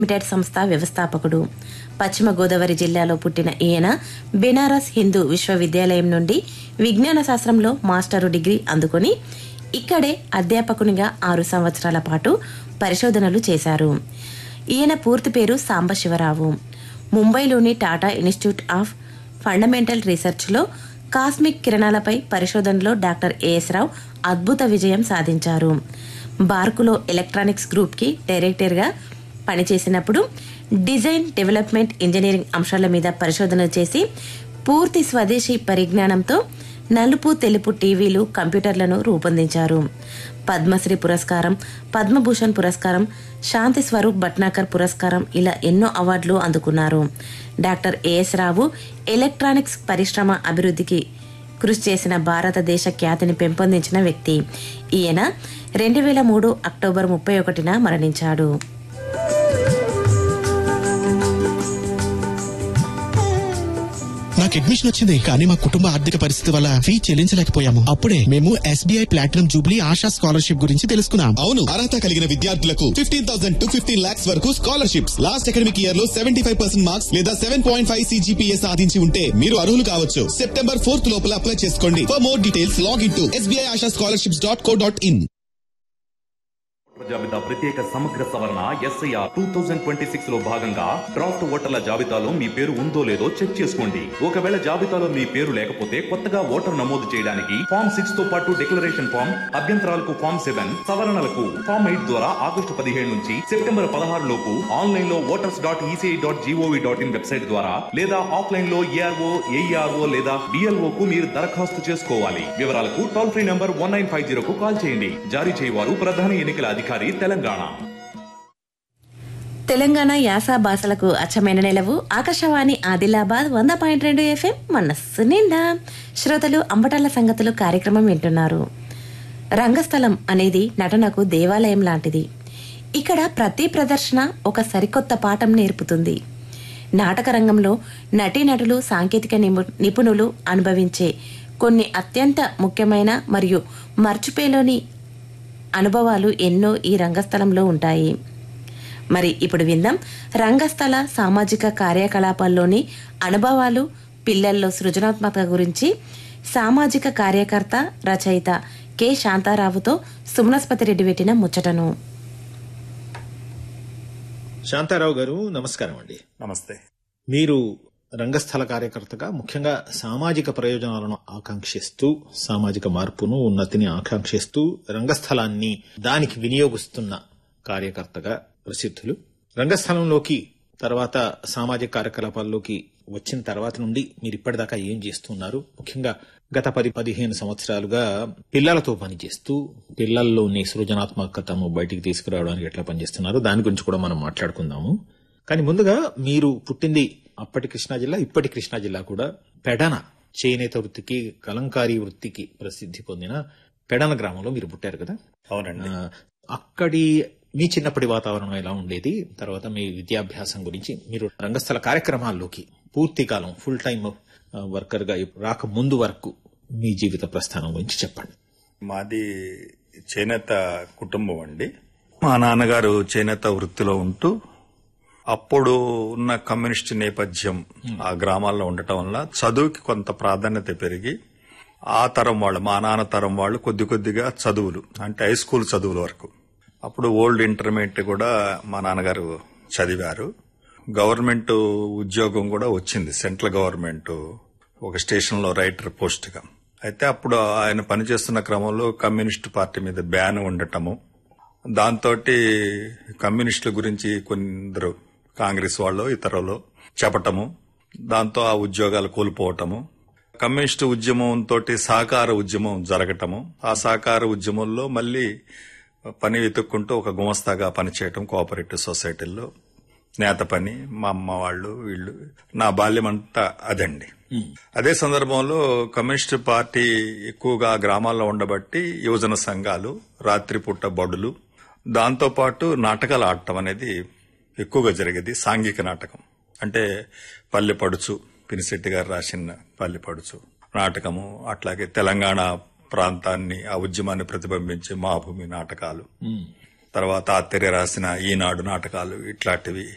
limited సంస్థ వ్యవస్థాపకుడు పశ్చిమ గోదావరి జిల్లాలో పుట్టిన ఈయన బెనారస్ హిందూ విశ్వవిద్యాలయం నుండి విజ్ఞాన శాస్త్రంలో మాస్టరు డిగ్రీ అందుకొని ఇక్కడే అధ్యాపకునిగా ఆరు సంవత్సరాల పాటు పరిశోధనలు చేశారు ఈయన పూర్తి పేరు సాంబశివరావు ముంబైలోని టాటా ఇన్స్టిట్యూట్ ఆఫ్ ఫండమెంటల్ రీసెర్చ్లో కాస్మిక్ కిరణాలపై పరిశోధనలో డాక్టర్ ఏఎస్ రావు అద్భుత విజయం సాధించారు బార్కులో ఎలక్ట్రానిక్స్ గ్రూప్కి డైరెక్టర్గా పనిచేసినప్పుడు డిజైన్ డెవలప్మెంట్ ఇంజనీరింగ్ అంశాల మీద పరిశోధన చేసి పూర్తి స్వదేశీ పరిజ్ఞానంతో నలుపు తెలుపు టీవీలు కంప్యూటర్లను రూపొందించారు పద్మశ్రీ పురస్కారం పద్మభూషణ్ పురస్కారం శాంతి స్వరూప్ భట్నాకర్ పురస్కారం ఇలా ఎన్నో అవార్డులు అందుకున్నారు డాక్టర్ ఏఎస్ రావు ఎలక్ట్రానిక్స్ పరిశ్రమ అభివృద్ధికి కృషి చేసిన భారతదేశ ఖ్యాతిని పెంపొందించిన వ్యక్తి ఈయన రెండు వేల మూడు అక్టోబర్ ముప్పై ఒకటిన మరణించాడు నాకు అడ్మిషన్ వచ్చింది కానీ మా కుటుంబ ఆర్థిక పరిస్థితి వల్ల ఫీ చెల్లించలేకపోయాము అప్పుడే మేము SBI platinum jubilee Asha scholarship గురించి తెలుసుకున్నాం అవును అర్హత కలిగిన విద్యార్థులకు fifteen thousand to fifteen lakhs వరకు స్కాలర్షిప్స్ లాస్ట్ అకాడమిక్ ఇయర్ లో సెవెంటీ ఫైవ్ పర్సెంట్ మార్క్స్ లేదా సెవెన్ పాయింట్ ఫైవ్ సిజిపిఏ సాధించి ఉంటే మీరు అర్హులు కావచ్చు సెప్టెంబర్ ఫోర్త్ లోపల అప్లై చేసుకోండి for more details log in to SBI Asha scholarships dot co dot in జాబితా ప్రత్యేక సమగ్ర సవరణ SIR two thousand twenty six లో భాగంగా డ్రాఫ్ట్ ఓటర్ల జాబితాలో మీ పేరు ఉందో లేదో చెక్ చేసుకోండి ఒకవేళ జాబితాలో మీ పేరు లేకపోతే కొత్తగా ఓటర్ నమోదు చేయడానికి ఫామ్ సిక్స్ తో పాటు డిక్లరేషన్ ఫామ్ అభ్యంతరాలకు ఫామ్ సెవెన్ సవరణలకు ఫామ్ ఎయిట్ ద్వారా ఆగస్టు పదిహేడు నుంచి సెప్టెంబర్ పదహారు లోపు ఆన్లైన్ లో voters dot ECI dot GOV dot in website ద్వారా లేదా ఆఫ్లైన్ లో ఏఆర్ఓ ఏఈఆర్ఓ లేదా డిఎల్ఓ కు మీరు దరఖాస్తు చేసుకోవాలి వివరాలకు toll free number one nine five zero కు కాల్ చేయండి జారీ చేయవారు ప్రధాన ఎన్నికల అధికారి తెలంగాణ తెలంగాణ యాస భాషలకు అచ్చమైన నెలవు ఆకాశవాణి ఆదిలాబాద్ వంద పాయింట్ రెండు ఎఫ్ఎం మనస్సు నిండా శ్రోతలు అంబటాల సంగతులు కార్యక్రమం వింటున్నారు రంగస్థలం అనేది నటనకు దేవాలయం లాంటిది ఇక్కడ ప్రతి ప్రదర్శన ఒక సరికొత్త పాఠం నేర్పుతుంది నాటక రంగంలో నటీనటులు సాంకేతిక నిపు- నిపుణులు అనుభవించే కొన్ని అత్యంత ముఖ్యమైన మరియు మర్చిపోలేని అనుభవాలు ఎన్నో ఈ రంగస్థలంలో ఉంటాయి మరి ఇప్పుడు విందాం రంగస్థల సామాజిక కార్యకలాపాల్లోని అనుభవాలు పిల్లల్లో సృజనాత్మకత గురించి సామాజిక కార్యకర్త రచయిత కె శాంతారావుతో సుమనస్పతి రెడ్డి పెట్టిన ముచ్చటను శాంతారావు గారు నమస్కారం అండి నమస్తే మీరు రంగస్థల కార్యకర్తగా ముఖ్యంగా సామాజిక ప్రయోజనాలను ఆకాంక్షిస్తూ సామాజిక మార్పును ఉన్నతిని ఆకాంక్షిస్తూ రంగస్థలాన్ని దానికి వినియోగిస్తున్న కార్యకర్తగా ప్రసిద్ధులు రంగస్థలంలోకి తర్వాత సామాజిక కార్యకలాపాల్లోకి వచ్చిన తర్వాత నుండి మీరు ఇప్పటిదాకా ఏం చేస్తున్నారు ముఖ్యంగా గత పది పదిహేను సంవత్సరాలుగా పిల్లలతో పనిచేస్తూ పిల్లల్లోని సృజనాత్మకతను బయటికి తీసుకురావడానికి ఎట్లా పనిచేస్తున్నారు దాని గురించి కూడా మనం మాట్లాడుకుందాము కానీ ముందుగా మీరు పుట్టింది అప్పటి కృష్ణా జిల్లా ఇప్పటి కృష్ణా జిల్లా కూడా పెడన చేనేత వృత్తికి కలంకారీ వృత్తికి ప్రసిద్ధి పొందిన పెడన గ్రామంలో మీరు పుట్టారు కదా అవునండి ఆ, అక్కడి మీ చిన్నప్పటి వాతావరణం ఎలా ఉండేది తర్వాత మీ విద్యాభ్యాసం గురించి మీరు రంగస్థల కార్యక్రమాల్లోకి పూర్తి కాలం ఫుల్ టైం వర్కర్ గా రాక ముందు వరకు మీ జీవిత ప్రస్థానం గురించి చెప్పండి మాది చేనేత కుటుంబం అండి మా నాన్నగారు చేనేత వృత్తిలో ఉంటూ అప్పుడు ఉన్న కమ్యూనిస్ట్ నేపథ్యం ఆ గ్రామాల్లో ఉండటం వల్ల చదువుకి కొంత ప్రాధాన్యత పెరిగి ఆ తరం వాళ్ళు మా నాన్న తరం వాళ్ళు కొద్ది కొద్దిగా చదువులు అంటే హై స్కూల్ చదువుల వరకు అప్పుడు ఓల్డ్ ఇంటర్మీడియట్ కూడా మా నాన్నగారు చదివారు గవర్నమెంట్ ఉద్యోగం కూడా వచ్చింది సెంట్రల్ గవర్నమెంట్ ఒక స్టేషన్లో రైటర్ పోస్ట్గా అయితే అప్పుడు ఆయన పనిచేస్తున్న క్రమంలో కమ్యూనిస్ట్ పార్టీ మీద బ్యాన్ ఉండటము దాంతో కమ్యూనిస్టుల గురించి కొందరు కాంగ్రెస్ వాళ్ళు ఇతరులు చెప్పటము దాంతో ఆ ఉద్యోగాలు కోల్పోవటము కమ్యూనిస్టు ఉద్యమంతో సహకార ఉద్యమం జరగటము ఆ సహకార ఉద్యమంలో మళ్ళీ పని వెతుక్కుంటూ ఒక గుమస్తాగా పనిచేయటం కోఆపరేటివ్ సొసైటీల్లో నేత పని మా అమ్మ వాళ్ళు వీళ్ళు నా బాల్యం అంతా అదండి అదే సందర్భంలో కమ్యూనిస్ట్ పార్టీ ఎక్కువగా గ్రామాల్లో ఉండబట్టి యువజన సంఘాలు రాత్రిపూట బడులు దాంతోపాటు నాటకాలు ఆడటం అనేది ఎక్కువగా జరిగేది సాంఘిక నాటకం అంటే పల్లె పడుచు పినిశెట్టి గారు రాసిన పల్లె పడుచు నాటకము అట్లాగే తెలంగాణ ప్రాంతాన్ని ఆ ఉద్యమాన్ని ప్రతిబింబించే మా భూమి నాటకాలు తర్వాత ఆత్రేయ రాసిన ఈనాడు నాటకాలు ఇట్లాంటివి